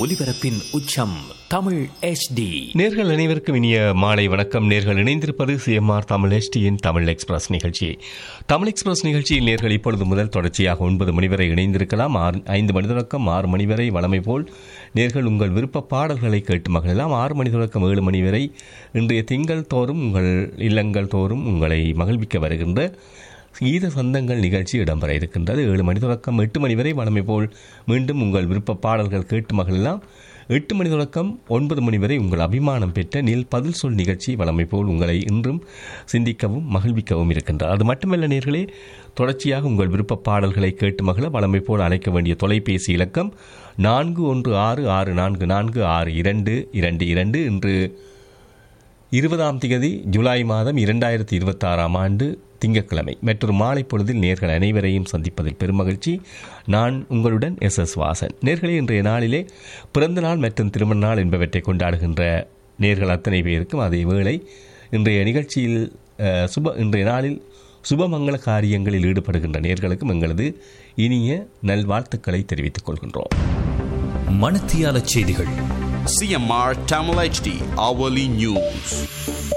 ஒலிபரப்பின் உச்சம் தமிழ் HD நேர்கள் அனைவருக்கும் இனிய மாலை வணக்கம் நேர்கள் இணைந்திருப்பது சிஎம்ஆர் தமிழ் எஸ்டியின் தமிழ் எக்ஸ்பிரஸ் நிகழ்ச்சி தமிழ் எக்ஸ்பிரஸ் நிகழ்ச்சியில் நேர்கள் இப்பொழுது முதல் தொடர்ச்சியாக ஒன்பது மணி வரை இணைந்திருக்கலாம் ஆறு ஐந்து மணி தொடக்கம் ஆறு மணி வரை வளமை போல் நேர்கள் உங்கள் விருப்ப பாடல்களை கேட்டு மகிழலாம் ஆறு மணி தொடக்கம் ஏழு மணி வரை இன்றைய திங்கள் தோறும் உங்கள் இல்லங்கள் தோறும் உங்களை மகிழ்விக்க வருகின்ற கீத சொந்தங்கள் நிகழ்ச்சி இடம்பெற இருக்கின்றது ஏழு மணி தொடக்கம் எட்டு மணி வரை வழமை போல் மீண்டும் உங்கள் விருப்ப பாடல்கள் கேட்டு மகிழலாம் எட்டு மணி தொடக்கம் ஒன்பது மணி வரை உங்கள் அபிமானம் பெற்ற நில் பதில் சொல் நிகழ்ச்சி வழமை போல் உங்களை இன்றும் சிந்திக்கவும் மகிழ்விக்கவும் இருக்கின்றது அது மட்டுமல்ல நேர்களே தொடர்ச்சியாக உங்கள் விருப்ப பாடல்களை கேட்டு மகிழ வழமை போல் அழைக்க வேண்டிய தொலைபேசி இலக்கம் நான்கு ஒன்று ஆறு ஆறு நான்கு நான்கு ஆறு இரண்டு இரண்டு இரண்டு இன்று இருபதாம் திகதி ஜூலை மாதம் இரண்டாயிரத்தி இருபத்தாறாம் ஆண்டு திங்கட்கிழமை மற்றொரு மாலை பொழுதில் நேர்கள் அனைவரையும் சந்திப்பதில் பெருமகிழ்ச்சி நான் உங்களுடன் எஸ் எஸ் வாசன் நேர்களே இன்றைய நாளிலே பிறந்த நாள் மற்றும் திருமண நாள் என்பவற்றை கொண்டாடுகின்ற நேர்கள் அத்தனை பேருக்கும் அதே வேளை இன்றைய நிகழ்ச்சியில் அஹ், சுப இன்றைய நாளில் சுபமங்கள காரியங்களில் ஈடுபடுகின்ற நேர்களுக்கும் எங்களது இனிய நல்வாழ்த்துக்களை தெரிவித்துக் கொள்கின்றோம் மணத்தியால செய்திகள் CMR Tamil HD hourly news.